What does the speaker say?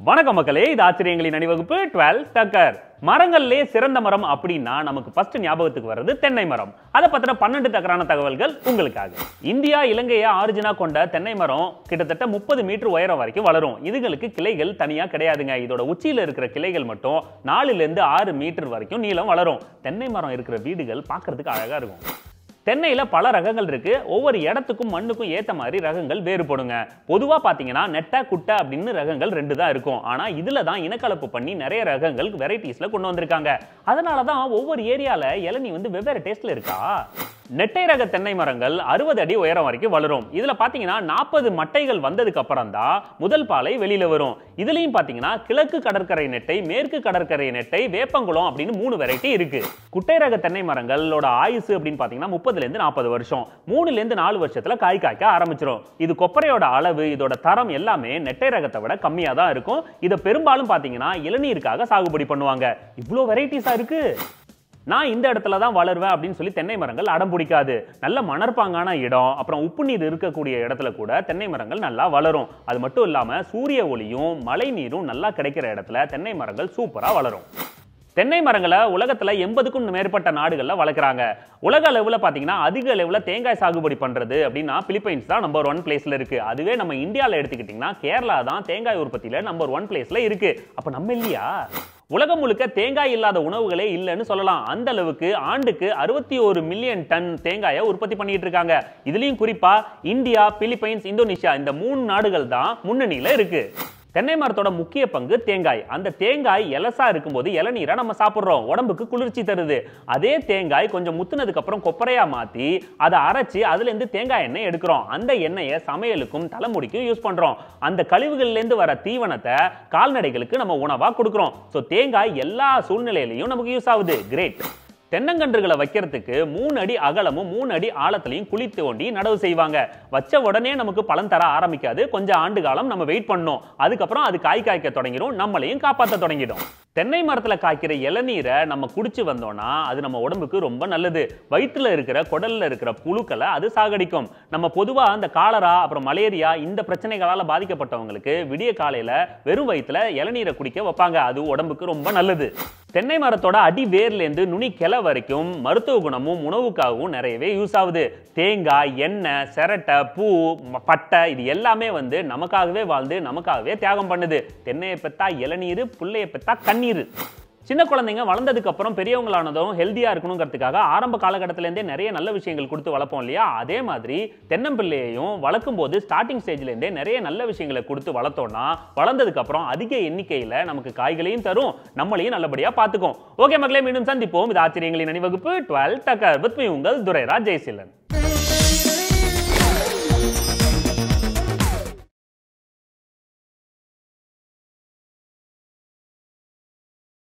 வணக்கம் மக்களே இது ஆச்சரியங்களின் அணிவகுப்பு டுவெல் டக்கர் மரங்கள்லே சிறந்த மரம் அப்படின்னா நமக்கு ஃபர்ஸ்ட் ஞாபகத்துக்கு வர்றது தென்னை மரம் அதை பத்தின பன்னெண்டு டக்கரான தகவல்கள் உங்களுக்காக இந்தியா இலங்கையை ஆரிஜினா கொண்ட தென்னை மரம் கிட்டத்தட்ட முப்பது மீட்டர் உயரம் வரைக்கும் வளரும் இதுகளுக்கு கிளைகள் தனியா கிடையாதுங்க இதோட உச்சியில இருக்கிற கிளைகள் மட்டும் நாலுல இருந்து ஆறு மீட்டர் வரைக்கும் நீளம் வளரும் தென்னை மரம் இருக்கிற வீடுகள் பார்க்கிறதுக்கு அழகா இருக்கும் தென்னையில பல ரகங்கள் இருக்கு ஒவ்வொரு இடத்துக்கும் மண்ணுக்கும் ஏத்த மாதிரி ரகங்கள் வேறுபடுங்க பொதுவா பாத்தீங்கன்னா நெட்டை குட்டை அப்படின்னு ரகங்கள் ரெண்டு தான் இருக்கும் ஆனா இதுல தான் இனக்கலப்பு பண்ணி நிறைய ரகங்கள் வெரைட்டிஸ்ல கொண்டு வந்திருக்காங்க அதனால தான் ஒவ்வொரு ஏரியால இளநீ வந்து வெவ்வேறு டேஸ்ட்ல இருக்கா நெட்டை ரக தென்னை மரங்கள் அறுபது அடி உயரம் வரைக்கும் வளரும் இதுல பாத்தீங்கன்னா நாற்பது மட்டைகள் வந்ததுக்கு அப்புறம் தான் முதல் பாலை வெளியில வரும் இதுலயும் பாத்தீங்கன்னா கிழக்கு கடற்கரை நெட்டை மேற்கு கடற்கரை நெட்டை வேப்பங்குளம் அப்படின்னு மூணு வெரைட்டி இருக்கு குட்டை ரக தென்னை மரங்களோட ஆயுசு அப்படின்னு பாத்தீங்கன்னா முப்பதுல இருந்து நாற்பது வருஷம் மூணுல இருந்து நாலு வருஷத்துல காய் காய்க்க ஆரம்பிச்சிடும் இது கொப்பரையோட அளவு இதோட தரம் எல்லாமே நெட்டை ரகத்தை விட கம்மியா தான் இருக்கும் இதை பெரும்பாலும் பாத்தீங்கன்னா இளநீருக்காக சாகுபடி பண்ணுவாங்க இவ்வளோ வெரைட்டிஸா இருக்கு நான் இந்த இடத்துல தான் வளருவேன் அப்படின்னு சொல்லி தென்னை மரங்கள் அடம் பிடிக்காது நல்ல மணற்பாங்கான இடம் அப்புறம் உப்பு நீர் இருக்கக்கூடிய இடத்துல கூட தென்னை மரங்கள் நல்லா வளரும் அது மட்டும் இல்லாம சூரிய ஒளியும் மழை நீரும் நல்லா கிடைக்கிற இடத்துல தென்னை மரங்கள் சூப்பரா வளரும் தென்னை மரங்களை உலகத்துல எண்பதுக்கும் மேற்பட்ட நாடுகள்ல வளர்க்குறாங்க உலக அளவுல பாத்தீங்கன்னா அதிக அளவுல தேங்காய் சாகுபடி பண்றது அப்படின்னா பிலிப்பைன்ஸ் தான் நம்பர் ஒன் பிளேஸ்ல இருக்கு அதுவே நம்ம இந்தியால எடுத்துக்கிட்டிங்கன்னா கேரளா தான் தேங்காய் உற்பத்தியில நம்பர் ஒன் பிளேஸ்ல இருக்கு அப்ப நம்ம இல்லையா உலகம் முழுக்க தேங்காய் இல்லாத உணவுகளே இல்லைன்னு சொல்லலாம் அந்த அளவுக்கு ஆண்டுக்கு அறுபத்தி ஒரு மில்லியன் டன் தேங்காயை உற்பத்தி பண்ணிட்டு இருக்காங்க இதுலயும் குறிப்பா இந்தியா பிலிப்பைன்ஸ் இந்தோனேஷியா இந்த மூணு நாடுகள் தான் முன்னணியில இருக்கு தென்னை மரத்தோட முக்கிய பங்கு தேங்காய் அந்த தேங்காய் எலசா இருக்கும்போது இளநீரை நம்ம சாப்பிட்றோம் உடம்புக்கு குளிர்ச்சி தருது அதே தேங்காய் கொஞ்சம் முத்துனதுக்கு அப்புறம் கொப்பரையா மாத்தி அதை அரைச்சி அதுல இருந்து தேங்காய் எண்ணெய் எடுக்கிறோம் அந்த எண்ணெயை சமையலுக்கும் தலைமுடிக்கும் யூஸ் பண்றோம் அந்த கழிவுகள்ல இருந்து வர தீவனத்தை கால்நடைகளுக்கு நம்ம உணவா கொடுக்குறோம் ஸோ தேங்காய் எல்லா சூழ்நிலையிலையும் நமக்கு யூஸ் ஆகுது கிரேட் தென்னங்கன்றுகளை வைக்கிறதுக்கு மூணு அடி அகலமும் மூணு அடி ஆழத்திலையும் குழி தோண்டி நடவு செய்வாங்க வச்ச உடனே நமக்கு பலன் தர ஆரம்பிக்காது கொஞ்சம் ஆண்டு காலம் நம்ம வெயிட் பண்ணோம் அதுக்கப்புறம் அது காய் காய்க்க தொடங்கிடும் நம்மளையும் காப்பாற்ற தொடங்கிடும் தென்னை மரத்துல காய்க்கிற இளநீரை நம்ம குடிச்சு வந்தோம்னா அது நம்ம உடம்புக்கு ரொம்ப நல்லது வயிற்றுல இருக்கிற குடல்ல இருக்கிற புழுக்களை அது சாகடிக்கும் நம்ம பொதுவா அந்த காலரா அப்புறம் மலேரியா இந்த பிரச்சனைகளால பாதிக்கப்பட்டவங்களுக்கு விடிய காலையில வெறும் வயிற்றுல இளநீரை குடிக்க வைப்பாங்க அது உடம்புக்கு ரொம்ப நல்லது தென்னை மரத்தோட அடி வேர்லேருந்து நுனி கிளை வரைக்கும் மருத்துவ குணமும் உணவுக்காகவும் நிறையவே யூஸ் ஆகுது தேங்காய் எண்ணெய் சிரட்டை பூ ம- பட்டை இது எல்லாமே வந்து நமக்காகவே வாழ்ந்து நமக்காகவே தியாகம் பண்ணுது தென்னையை பெத்தா இளநீர் புள்ளையை பெத்தா கண்ணீர் சின்ன குழந்தைங்க வளர்ந்ததுக்கு அப்புறம் பெரியவங்களானதும் ஹெல்த்தியா இருக்கணுங்கிறதுக்காக ஆரம்ப காலகட்டத்திலேருந்தே நிறைய நல்ல விஷயங்கள் கொடுத்து வளர்ப்போம் இல்லையா அதே மாதிரி தென்னம்பிள்ளையையும் வளர்க்கும் போது ஸ்டார்டிங் ஸ்டேஜ்ல இருந்தே நிறைய நல்ல விஷயங்களை கொடுத்து வளர்த்தோம்னா வளர்ந்ததுக்கு அப்புறம் அதிக எண்ணிக்கையில நமக்கு காய்களையும் தரும் நம்மளையும் நல்லபடியா பார்த்துக்கும் ஓகே மக்களே மீண்டும் சந்திப்போம் இது ஆச்சரியங்களின் அணிவகுப்பு டுவெல் டக்கர் வித் மீ உங்கள் துரைராஜ் ஜெயசீலன்